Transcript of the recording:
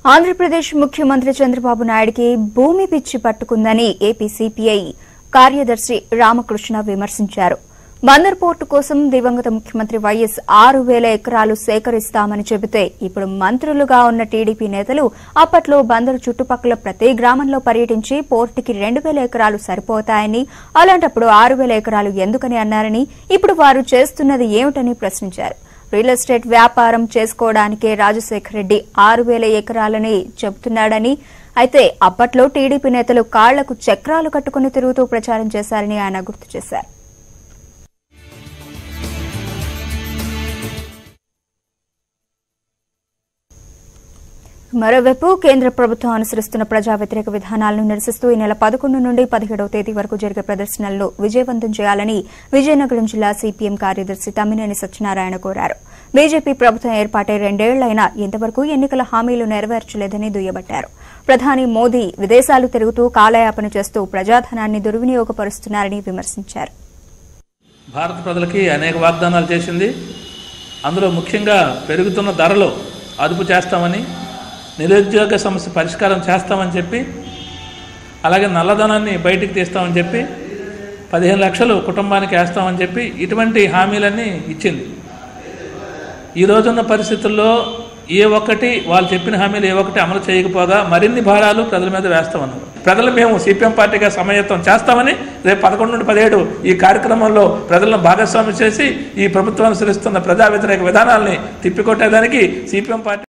ఆంధ్రప్రదేశ్ ముఖ్యమంత్రి చంద్రబాబు నాయుడికి భూమి పిచ్చి పట్టుకుందని ఏపీ సిపిఐ కార్యదర్శి రామకృష్ణ విమర్శించారు బందర్ పోర్టు కోసం దివంగత ముఖ్యమంత్రి వైఎస్ ఆరు వేల ఎకరాలు సేకరిస్తామని చెబితే ఇప్పుడు మంత్రులుగా ఉన్న టీడీపీ నేతలు అప్పట్లో బందరు చుట్టుపక్కల ప్రతి గ్రామంలో పర్యటించి పోర్టుకి రెండు వేల ఎకరాలు సరిపోతాయని అలాంటప్పుడు ఆరు వేల ఎకరాలు ఎందుకని అన్నారని ఇప్పుడు వారు చేస్తున్నది ఏమిటని ప్రశ్నించారు రియల్ ఎస్టేట్ వ్యాపారం చేసుకోవడానికే రాజశేఖర రెడ్డి ఆరు వేల ఎకరాలని చెబుతున్నాడని అయితే అప్పట్లో టీడీపీ నేతలు కాళ్లకు చక్రాలు కట్టుకుని తిరుగుతూ ప్రచారం చేశారని ఆయన గుర్తు చేశారు మరోవైపు కేంద్ర ప్రభుత్వం అనుసరిస్తున్న ప్రజా వ్యతిరేక విధానాలను నిరసిస్తూ ఈ నెల పదకొండు నుండి పదిహేడవ తేదీ వరకు జరిగే ప్రదర్శనలను విజయవంతం చేయాలని విజయనగరం జిల్లా సిపిఎం కార్యదర్శి తమ్మినేని సత్యనారాయణ కోరారు బీజేపీ ప్రభుత్వం ఏర్పాటై రెండేళ్లైనా ఇంతవరకు ఎన్నికల హామీలు నెరవేర్చలేదని దుయ్యబట్టారు ప్రధాని మోదీ విదేశాలు తిరుగుతూ కాలయాపన చేస్తూ ప్రజాధనాన్ని దుర్వినియోగపరుస్తున్నారని విమర్శించారు భారత ప్రజలకి అనేక వాగ్దానాలు చేసింది అందులో ముఖ్యంగా పెరుగుతున్న ధరలు అదుపు చేస్తామని నిరుద్యోగ సమస్య పరిష్కారం చేస్తామని చెప్పి అలాగే నల్లధనాన్ని బయటికి తీస్తామని చెప్పి పదిహేను లక్షలు కుటుంబానికి వేస్తామని చెప్పి ఇటువంటి హామీలన్నీ ఇచ్చింది ఈ రోజున్న పరిస్థితుల్లో ఏ ఒక్కటి వాళ్ళు చెప్పిన హామీలు ఏ ఒక్కటి అమలు చేయకపోగా మరిన్ని భారాలు ప్రజల మీద వేస్తామన్నారు ప్రజలు మేము సిపిఎం పార్టీగా సమాయత్తం చేస్తామని రేపు పదకొండు నుండి పదిహేడు ఈ కార్యక్రమంలో ప్రజలను భాగస్వామ్యం చేసి ఈ ప్రభుత్వం అనుసరిస్తున్న ప్రజా వ్యతిరేక విధానాల్ని తిప్పికొట్టేదానికి సిపిఎం పార్టీ